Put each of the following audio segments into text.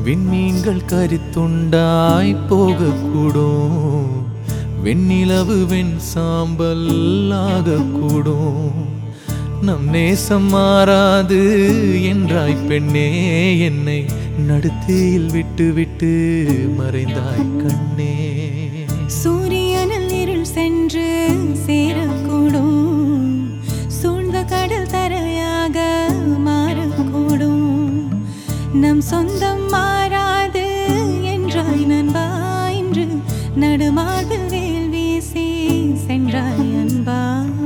விண்மீன்கள் கரித்துண்டாய் போகக்கூடும் வெண்ணிலவு வெண் சாம்பல் ஆகக்கூடும் நம் நேசம் மாறாது என்றாய் பெண்ணே என்னை நடுத்தீயில் விட்டு விட்டு மறைந்தாய் கண்ணே சூரியனில் இருள் சென்று சேரக்கூடும் சூழ்ந்த கடல் தரையாக மாறக்கூடும் நம் சொந்தம் மாறாது என்றாய் நண்பா இன்று நடுமார்பில் வேல் வீசி சென்றாய் அன்பா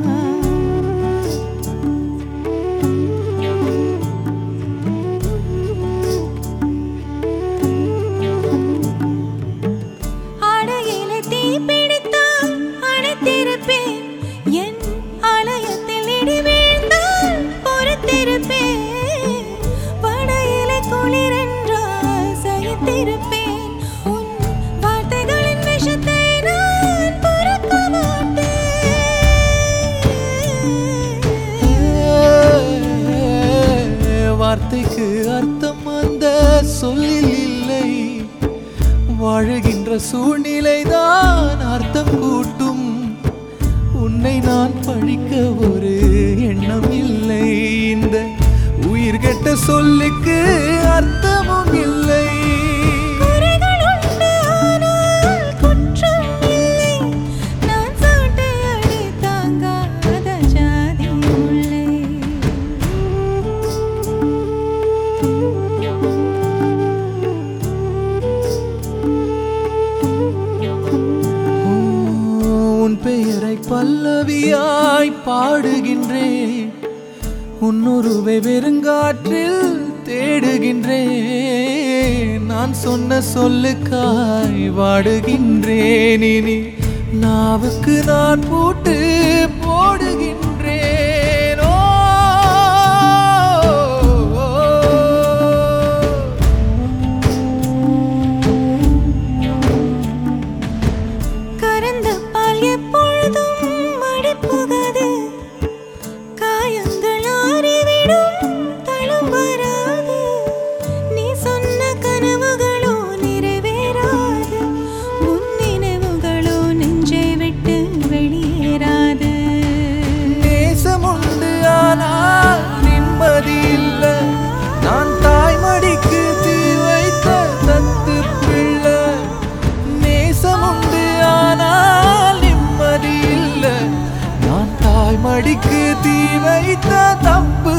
அடையிலே தீ பிடித்தால் அணைத்திருப்பேன் என் ஆலயத்தில் இடி வீழ்ந்தால் பொறுத்திருப்பேன் படையிலே குளிர் என்றால் சகித்திருப்பேன் உன் வார்த்தைகளின் விஷத்தை நான் பொறுக்க மாட்டேன் வார்த்தைக்கு அர்த்தம் அந்த சொல்லில் இல்லை வாழுகின்ற சூழ்நிலைதான் அர்த்தம் கூட்டும் உன்னை நான் பழிக்க ஒரு எண்ணம் இல்லை இந்த உயிர் கெட்ட சொல்லுக்கு அர்த்தமும் இல்லை குறைகள் உண்டு ஆனால் குற்றம் இல்லை நான் சாட்டையடி தாங்காத ஜாதி முல்லை உன் பெயரை பல்லவியாய் பாடுகின்றேன் உன்னுருவை வெறுங்காற்றில் தேடுகின்றேன் நான் சொன்ன சொல்லுக்காய் வாடுகின்றேன் இனி நாவுக்கு நான் பூட்டு போடுகின்றேன் ஓ, ஓ, ஓ. கறந்த பால் எப்பொழுதும் மடிப்புகாது காயங்கள் ஆறிவிடும் தளம் வராது நீ சொன்ன கனவுகளோ நிறைவேறாது உன் நினைவுகளோ நெஞ்சை விட்டு வெளியேறாது நேசமுண்டு ஆனால் நிம்மதி இல்ல நான் தாய்மடிக்கு தீ வைத்த தத்து பிள்ளை நேசமுண்டு ஆனால் நிம்மதி இல்ல நான் தாய்மடிக்கு தீ வைத்த தப்பு